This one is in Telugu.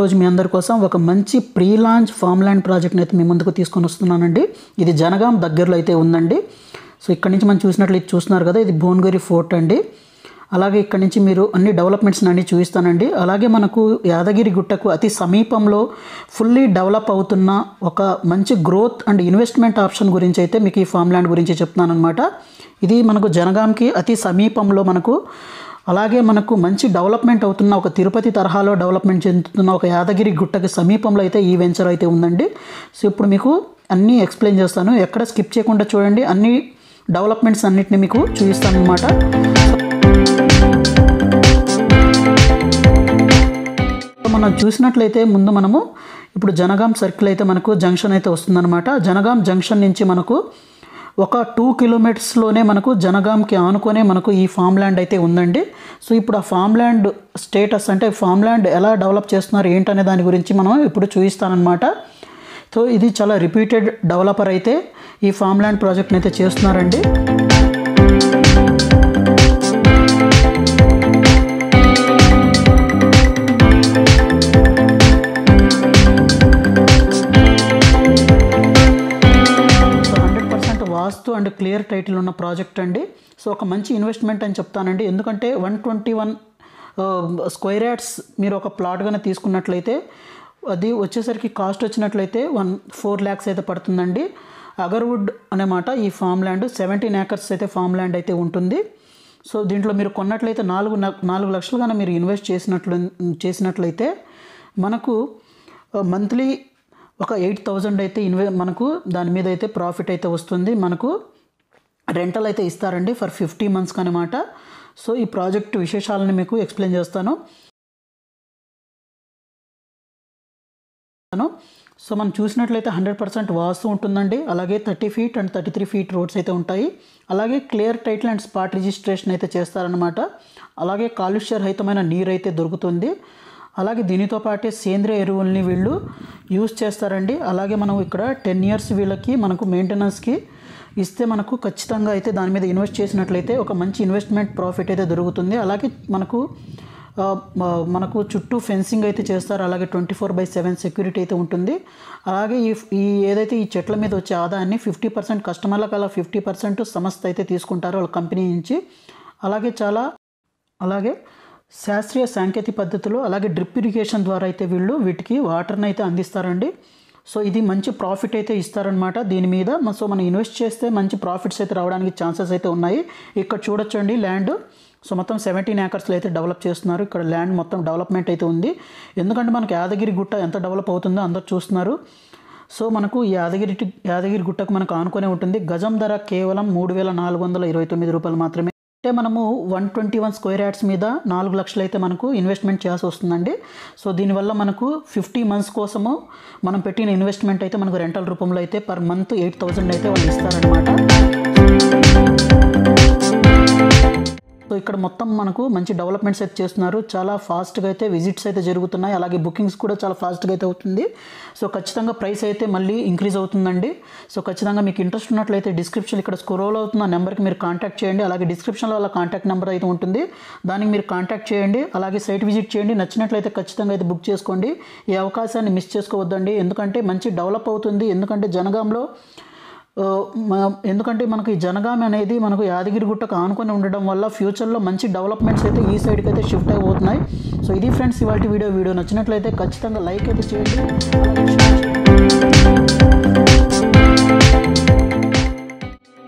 ఈరోజు మీ అందరి కోసం ఒక మంచి ప్రీ లాంచ్ ఫామ్ ల్యాండ్ ప్రాజెక్ట్ని అయితే మీ ముందుకు తీసుకొని వస్తున్నానండి ఇది జనగాం దగ్గరలో అయితే ఉందండి సో ఇక్కడ నుంచి మనం చూసినట్లు ఇది చూస్తున్నారు కదా ఇది భువనగిరి ఫోర్ట్ అండి అలాగే ఇక్కడ నుంచి మీరు అన్ని డెవలప్మెంట్స్ని అన్ని చూపిస్తానండి అలాగే మనకు యాదగిరి గుట్టకు అతి సమీపంలో ఫుల్లీ డెవలప్ అవుతున్న ఒక మంచి గ్రోత్ అండ్ ఇన్వెస్ట్మెంట్ ఆప్షన్ గురించి అయితే మీకు ఈ ఫామ్ ల్యాండ్ గురించి చెప్తున్నాను అనమాట ఇది మనకు జనగాంకి అతి సమీపంలో మనకు అలాగే మనకు మంచి డెవలప్మెంట్ అవుతున్న ఒక తిరుపతి తరహాలో డెవలప్మెంట్ చెందుతున్న ఒక యాదగిరి గుట్టకి సమీపంలో అయితే ఈ వెంచర్ అయితే ఉందండి సో ఇప్పుడు మీకు అన్నీ ఎక్స్ప్లెయిన్ చేస్తాను ఎక్కడ స్కిప్ చేయకుండా చూడండి అన్ని డెవలప్మెంట్స్ అన్నిటిని మీకు చూపిస్తాను అనమాట మనం చూసినట్లయితే ముందు మనము ఇప్పుడు జనగాం సర్కిల్ అయితే మనకు జంక్షన్ అయితే వస్తుందన్నమాట జనగాం జంక్షన్ నుంచి మనకు ఒక టూ కిలోమీటర్స్లోనే మనకు జనగాంకి ఆనుకొనే మనకు ఈ ఫామ్ ల్యాండ్ అయితే ఉందండి సో ఇప్పుడు ఆ ఫామ్ ల్యాండ్ స్టేటస్ అంటే ఫామ్ ల్యాండ్ ఎలా డెవలప్ చేస్తున్నారు ఏంటనే దాని గురించి మనం ఇప్పుడు చూపిస్తానమాట సో ఇది చాలా రిపీటెడ్ డెవలపర్ అయితే ఈ ఫామ్ ల్యాండ్ ప్రాజెక్ట్ని అయితే చేస్తున్నారండి so hundred percent vastu and clear title ఉన్న ప్రాజెక్ట్ అండి సో ఒక మంచి ఇన్వెస్ట్మెంట్ అని చెప్తానండి ఎందుకంటే one twenty one square yards మీరు ఒక ప్లాట్గానే తీసుకున్నట్లయితే అది వచ్చేసరికి కాస్ట్ వచ్చినట్లయితే వన్ ఫోర్ ల్యాక్స్ అయితే పడుతుందండి అగర్వుడ్ అనమాట ఈ ఫామ్ ల్యాండ్ సెవెంటీన్ ఏకర్స్ అయితే ఫామ్ ల్యాండ్ అయితే ఉంటుంది సో దీంట్లో మీరు కొన్నట్లయితే నాలుగు న- నాలుగు లక్షలు కానీ మీరు ఇన్వెస్ట్ చేసినట్లు చేసినట్లయితే మనకు మంత్లీ ఒక ఎయిట్ థౌజండ్ అయితే ఇన్వె మనకు దాని మీద అయితే ప్రాఫిట్ అయితే వస్తుంది మనకు రెంటల్ అయితే ఇస్తారండి ఫర్ ఫిఫ్టీ మంత్స్కి అనమాట సో ఈ ప్రాజెక్ట్ విశేషాలను మీకు ఎక్స్ప్లెయిన్ చేస్తాను సో మనం చూసినట్లయితే హండ్రెడ్ పర్సెంట్ వాస్తు ఉంటుందండి అలాగే thirty feet and thirty three feet roads అయితే ఉంటాయి అలాగే clear title and spot registration అయితే చేస్తారనమాట అలాగే కాలుష్య రహితమైన నీరు అయితే దొరుకుతుంది అలాగే దీనితో పాటే సేంద్రియ ఎరువుల్ని వీళ్ళు యూజ్ చేస్తారండి అలాగే మనం ఇక్కడ టెన్ ఇయర్స్ వీళ్ళకి మనకు మెయింటెనెన్స్కి ఇస్తే మనకు ఖచ్చితంగా అయితే దాని మీద ఇన్వెస్ట్ చేసినట్లయితే ఒక మంచి ఇన్వెస్ట్మెంట్ ప్రాఫిట్ అయితే దొరుకుతుంది అలాగే మనకు ఆ, మ- మనకు చుట్టూ ఫెన్సింగ్ అయితే చేస్తారు అలాగే twenty four by seven security అయితే ఉంటుంది అలాగే ఈ ఈ ఏదైతే ఈ చెట్ల మీద వచ్చే ఆదాయాన్ని ఫిఫ్టీ పర్సెంట్ కస్టమర్లకు అలా ఫిఫ్టీ పర్సెంట్ సంస్థ అయితే తీసుకుంటారు వాళ్ళ కంపెనీ నుంచి అలాగే చాలా అలాగే శాస్త్రీయ సాంకేతిక పద్ధతిలో అలాగే డ్రిప్ ఇరిగేషన్ ద్వారా అయితే వీళ్ళు వీటికి వాటర్ని అయితే అందిస్తారండి సో ఇది మంచి ప్రాఫిట్ అయితే ఇస్తారనమాట దీని మీద మ- సో మనం ఇన్వెస్ట్ చేస్తే మంచి ప్రాఫిట్స్ అయితే రావడానికి ఛాన్సెస్ అయితే ఉన్నాయి ఇక్కడ చూడొచ్చండి ల్యాండ్ సో మొత్తం సెవెంటీన్ ఏకర్స్లో అయితే డెవలప్ చేస్తున్నారు ఇక్కడ ల్యాండ్ మొత్తం డెవలప్మెంట్ అయితే ఉంది ఎందుకంటే మనకి యాదగిరి గుట్ట ఎంత డెవలప్ అవుతుందో అందరు చూస్తున్నారు సో మనకు ఈ యాదగిరి యాదగిరి గుట్టకు మనకు ఆనుకునే ఉంటుంది గజం ధర కేవలం మూడు వేల నాలుగు వందల ఇరవై తొమ్మిది రూపాయలు మాత్రమే అంటే మనము one twenty one square yards మీద నాలుగు లక్షలు అయితే మనకు ఇన్వెస్ట్మెంట్ చేయాల్సి వస్తుందండి సో దీనివల్ల మనకు ఫిఫ్టీ మంత్స్ కోసము మనం పెట్టిన ఇన్వెస్ట్మెంట్ అయితే మనకు రెంటల్ రూపంలో అయితే పర్ మంత్ ఎయిట్ థౌజండ్ అయితే వాళ్ళు ఇస్తారనమాట సో ఇక్కడ మొత్తం మనకు మంచి డెవలప్మెంట్స్ అయితే చేస్తున్నారు చాలా ఫాస్ట్గా అయితే విజిట్స్ అయితే జరుగుతున్నాయి అలాగే బుకింగ్స్ కూడా చాలా ఫాస్ట్గా అయితే అవుతుంది సో ఖచ్చితంగా ప్రైస్ అయితే మళ్ళీ ఇంక్రీజ్ అవుతుందండి సో ఖచ్చితంగా మీకు ఇంట్రెస్ట్ ఉన్నట్లయితే డిస్క్రిప్షన్ ఇక్కడ స్క్రోల్ అవుతున్న నెంబర్కి మీరు కాంటాక్ట్ చేయండి అలాగే డిస్క్రిప్షన్లో వాళ్ళ కాంటాక్ట్ నెంబర్ అయితే ఉంటుంది దానికి మీరు కాంటాక్ట్ చేయండి అలాగే సైట్ విజిట్ చేయండి నచ్చినట్లయితే ఖచ్చితంగా అయితే బుక్ చేసుకోండి ఈ అవకాశాన్ని మిస్ చేసుకోవద్దండి ఎందుకంటే మంచి డెవలప్ అవుతుంది ఎందుకంటే జనగాంలో ఆ, మ- ఎందుకంటే మనకు ఈ జనగామ అనేది మనకు యాదగిరిగుట్టకు ఆనుకొని ఉండడం వల్ల ఫ్యూచర్లో మంచి డెవలప్మెంట్స్ అయితే ఈ సైడ్కి అయితే షిఫ్ట్ అయిపోతున్నాయి సో ఇది ఫ్రెండ్స్ ఇవాళ వీడియో వీడియో నచ్చినట్లయితే ఖచ్చితంగా లైక్ అయితే చేయండి అలాగే షేర్ చేయండి